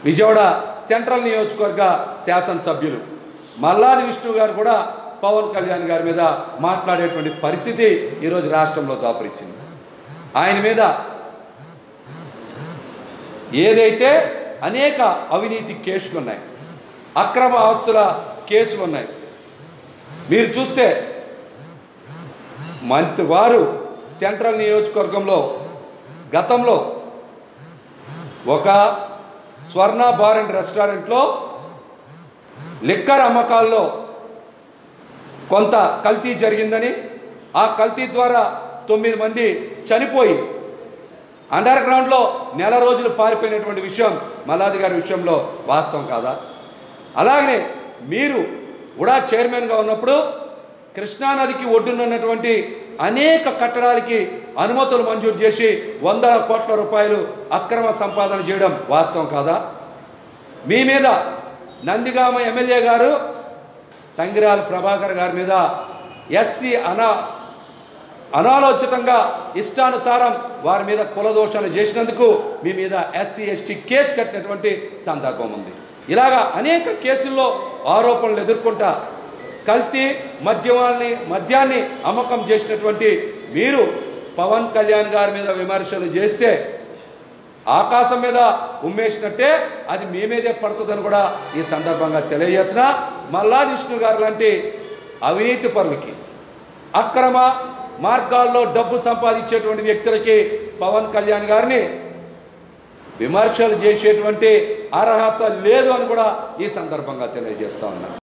Vijayawada central నియోజకవర్గ శాసనసభ్యులు మల్లాది విష్ణు గారు కూడా పవన్ కళ్యాణ్ గారి మీద మాట్లాడేటువంటి పరిస్థితి ఈరోజు రాష్ట్రంలో దాపురించింది ఆయన మీద ఏదైతే అనేక అవినీతి కేసులు ఉన్నాయి అక్రమ ఆస్తుల కేసులు ఉన్నాయి మీరు చూస్తే మంత్రి వారు సెంట్రల్ నియోజకవర్గంలో గతంలో ఒక స్వర్ణ బార్ అండ్ రెస్టారెంట్లో లిక్కర్ అమ్మకాల్లో కొంత కల్తీ జరిగిందని ఆ కల్తీ ద్వారా తొమ్మిది మంది చనిపోయి అండర్ గ్రౌండ్లో నెల రోజులు పారిపోయినటువంటి విషయం మల్లాది గారి విషయంలో వాస్తవం కాదా అలాగనే మీరు కూడా చైర్మన్గా ఉన్నప్పుడు కృష్ణానదికి ఒడ్డునున్నటువంటి అనేక కట్టడాలకి అనుమతులు మంజూరు చేసి వందల కోట్ల రూపాయలు అక్రమ సంపాదన చేయడం వాస్తవం కాదా మీ మీద నందిగామ ఎమ్మెల్యే గారు తంగిరాల ప్రభాకర్ గారి మీద ఎస్సీ అనా అనాలోచితంగా ఇష్టానుసారం వారి మీద కులదోషాలు చేసినందుకు మీ మీద ఎస్సీ ఎస్టీ కేసు కట్టినటువంటి సందర్భం ఉంది ఇలాగా అనేక కేసుల్లో ఆరోపణలు ఎదుర్కొంటా కల్తీ మద్యమాన్ని మద్యాన్ని అమ్మకం చేసినటువంటి మీరు పవన్ కళ్యాణ్ గారి మీద విమర్శలు చేస్తే ఆకాశం మీద ఉమ్మేసినట్టే అది మీ మీదే పడుతుందని కూడా ఈ సందర్భంగా తెలియజేసిన మల్లాది విష్ణు గారు లాంటి అవినీతి పరులకి అక్రమ మార్గాల్లో డబ్బు సంపాదించేటువంటి వ్యక్తులకి పవన్ కళ్యాణ్ గారిని విమర్శలు చేసేటువంటి అర్హత లేదు అని కూడా ఈ సందర్భంగా తెలియజేస్తా ఉన్నాను